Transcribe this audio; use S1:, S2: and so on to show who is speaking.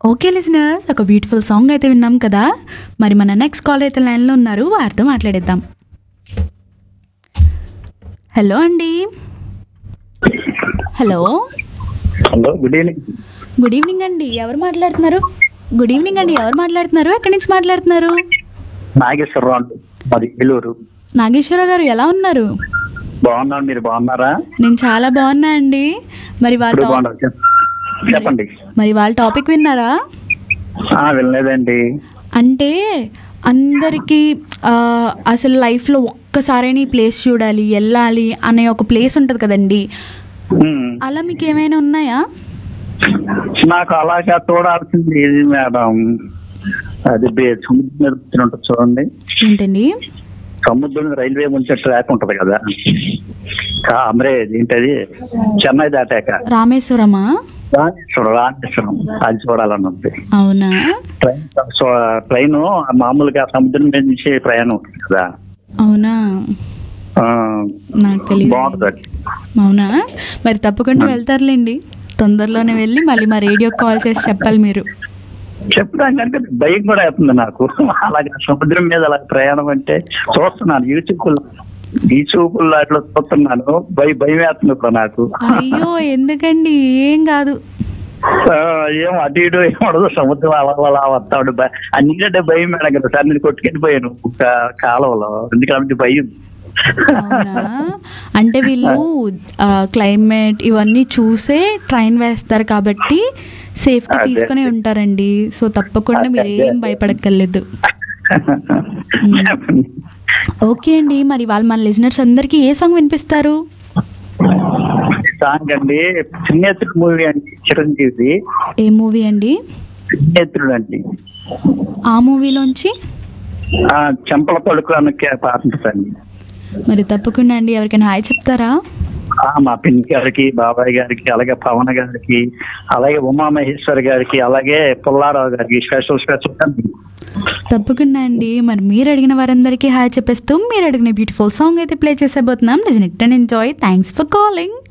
S1: Okay listeners ఒక beautiful song అయితే విన్నాం కదా మరి మన నెక్స్ట్ కాల్ అయితే లైన్లో ఉన్నారు వారితో మాట్లాడేద్దాం హలో అండి hello
S2: hello good evening
S1: good evening అండి ఎవరు మాట్లాడుతున్నారు గుడ్ ఈవినింగ్ అండి ఎవరు మాట్లాడుతున్నారు ఎక్కడి నుంచి మాట్లాడుతున్నారు
S2: నాగేశ్వరరావు అండి మాది ఏలూరు
S1: నాగేశ్వర గారు ఎలా ఉన్నారు
S2: బాగున్నాను మీరు బాగున్నారా
S1: నేను చాలా బాగున్నా అండి మరి వాళ్ళ
S2: ఇప్పుడు
S1: టాప్-
S2: బాగున్నారు చెప్- చెప్పండి
S1: మరి వాళ్ళ టాపిక్ విన్నారా
S2: ఆ, వినలేదండి
S1: అంటే అందరికీ ఆ, అసలు లైఫ్లో ఒక్కసారైనా ఈ ప్లేస్ చూడాలి వెళ్ళాలి అనే ఒక ప్లేస్ ఉంటుంది కదండి
S2: ఉమ్.
S1: అలా మీకు ఏమైనా ఉన్నాయా
S2: నాకు అలాగా చూడాల్సింది ఏది మేడం అది బే- సముద్రం మీద కూర్చుని ఉంటుంది చూడండి
S1: ఏంటండి
S2: సముద్రం మీద రైల్వే ముంచే ట్రాక్ ఉంటది కదా కా- అమరే ఏంటది చెన్నై దాటాక
S1: రామేశ్వరమా
S2: రామేశ్వరం రామేశ్వరం అది చూడాలని ఉంది
S1: అవునా
S2: ట్రైన్ ట్రైన్ మామూలుగా సముద్రం మీద నుంచి ప్రయాణం ఉంటుంది కదా
S1: అవునా
S2: ఆ,
S1: నాకు తెలియదు
S2: బాగుంటుంది అది.
S1: అవునా మరి తప్పకుండా వెళ్తారులేండి తొందరలోనే వెళ్ళి మళ్ళీ మా రేడియోకి కాల్ చేసి చెప్పాలి మీరు
S2: చెప్తాం కంటే భయం కూడా అవుతుంది నాకు అలాగే సముద్రం మీద అలా ప్రయాణం అంటే చూస్తున్నాను యూట్యూబ్ యూట్యూబ్ అట్లా చూస్తున్నాను భయ భయం వేస్తుంది ఇప్పుడు నాకు
S1: అయ్యో ఎందుకండి ఏం కాదు
S2: ఆ, ఏం అటు ఇటు ఏం ఉండదు సముద్రం అలా అలా వస్తాడు భయ- అన్నికంటే భయం మేడం కదా సార్ నేను కొట్టుకెళ్ళిపోయాను ఒక కాలంలో ఎందుకంటే భయం
S1: అవునా అంటే వీళ్ళు క్లైమేట్ ఇవన్నీ చూసే ట్రైన్ వేస్తారు కాబట్టి సేఫ్టీ
S2: అదే.
S1: తీసుకుని ఉంటారండి సో తప్పకుండా మీరు
S2: అదే,
S1: ఏం
S2: అదే.
S1: భయపడక్కర్లేదు ఓకే అండి మరి వాళ్ళు మన లిజనర్స్ అందరికీ ఏ సాంగ్ వినిపిస్తారు
S2: సాంగ్ అండి చిన్నేత్రుడు మూవీ అండి చిరంజీవి
S1: ఏ మూవీ అండి
S2: చిన్నేత్రుడు అండి
S1: ఆ మూవీలోంచి
S2: ఆ చెంపల పడుకు అనకే పాట ఉంటుందండి
S1: మరి తప్పకుండా అండి ఎవరికైనా హాయ్ చెప్తారా
S2: ఆ, మా పిన్ని గారికి బాబాయ్ గారికి అలాగే పవన్ గారికి అలాగే ఉమామహేశ్వర్ గారికి అలాగే పుల్లారావు గారికి స్పెషల్ స్పెషల్
S1: తప్పకుండా అండి మరి మీరు అడిగిన వారందరికీ హాయ్ చెప్పేస్తూ మీరు అడిగిన బ్యూటిఫుల్ సాంగ్ అయితే ప్లే చేసేబోతున్నాం నిజం ఎంజాయ్ థ్యాంక్స్ ఫర్ కాలింగ్